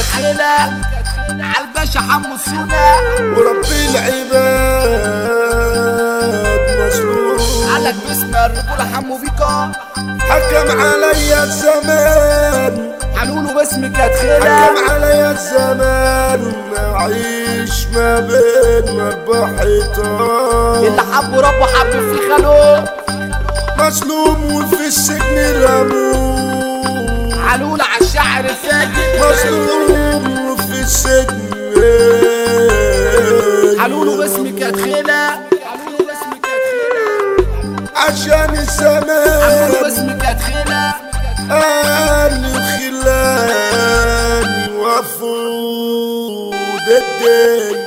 كتخيلة عالباشا حمو السونا وربي العباد مظلوم قالك باسم الرجولة حمو بيكا حكم علي الزمان هنقوله باسم كتخيلة حكم علي الزمان أعيش ما بين أربع حيطان اللي حبه ربه حب في خاله مظلوم وفي السجن رموه هنقول على الشاعر الفاجر مظلوم وفي السجن هنقوله باسم كتخيلة هنقوله باسم كتخيلة عشان هنقوله الزمان باسم كتخيلة قالي وخلاني وفود الدين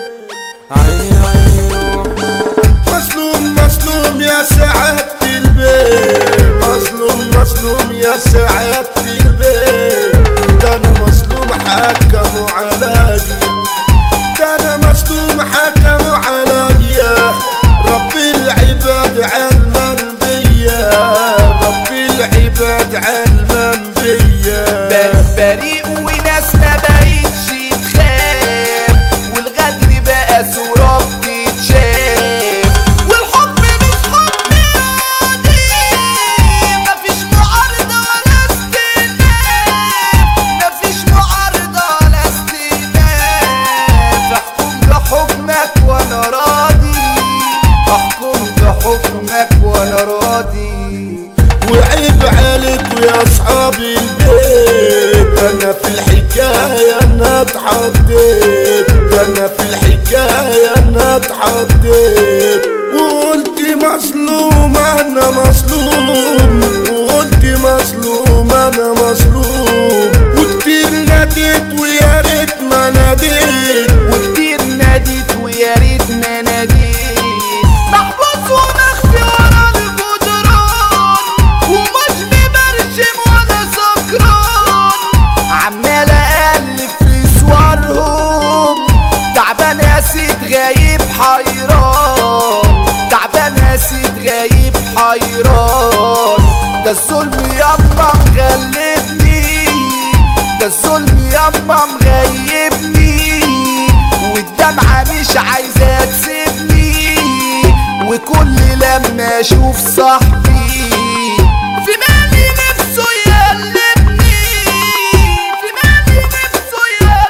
مظلوم مظلوم يا سعادة البيت مظلوم مظلوم يا سعادة البيت ده انا مظلوم حكموا عليا ده انا مظلوم حكموا عليا ربي العباد علما بيا ربي العباد علما بيا بر- بريء وناس ما بقتش تخاف والغدر بقى صورة بتتشاف والحب مش حب عادي مفيش معارضة ولا استئناف مفيش معارضة ولا استئناف احكم بحكمك وانا راضي احكم بحكمك وانا راضي وعيب عليكوا يا اصحاب البيت انا في الحكايه انا اتحديت انا في الحكايه انا اتحديت وقلت مظلوم انا مظلوم وقلت مظلوم انا مظلوم وكتير ناديت ويا ريت ما ناديت وكتير ناديت ويا ريت ما ناديت محبوس ومخفي ورا الجدران ومش مبرشم ولا سكران عمال اقلب في صورهم تعبان يا سيد غايب حيران تعبان يا سيد غايب حيران ده الظلم ياما مغلبني ده الظلم ياما مغيبني والدمعة مش عايزة تسيبني وكل لما اشوف صاحبي في مالي نفسه يقلبني في مالي نفسه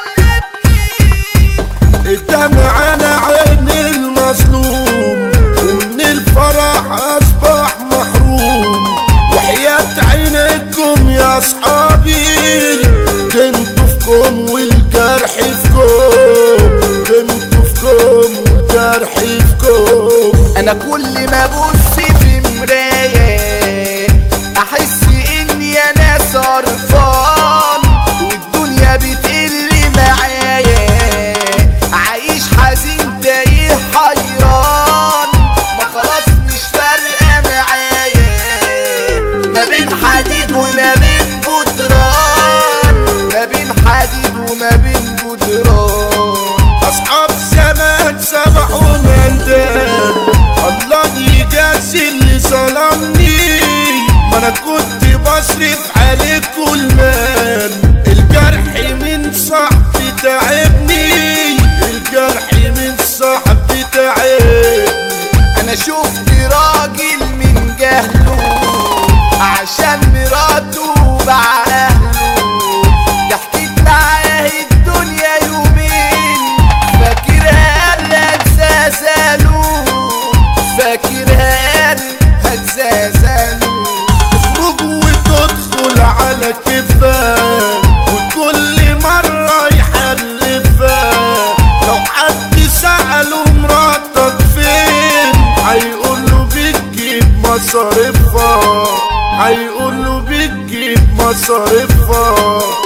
يقلبني الدمع على عين المظلوم ومن الفرح اصبح محروم وحياة عينكم يا اصحابي كنتوا فيكم والجرح فيكم كنتوا فيكم والجرح فيكم انا كل ما ابص في مراية احس اني انا صرفان والدنيا بتقل معايا عايش حزين تايه حيران ما خلاص مش فارقة معايا ما بين حديد وما بين جدران ما بين حديد وما بين جدران اصحاب زمان سبحوا مندان الله يجازي اللي ظلمني ما انا كنت بصرف عليك المال الجرح من صاحبي تعبني الجرح من صاحبي تعبني انا شفت راجل من جهله عشان مراته باع اهله ضحكت معاه الدنيا يومين فاكرها هتزازلوا فاكرها هتزازلوا تخرج وتدخل على كفاه وكل مرة يحلفها لو حد سأله مراتك فين هيقوله بتجيب مصاريفها هيقوله بتجيب مصاريفها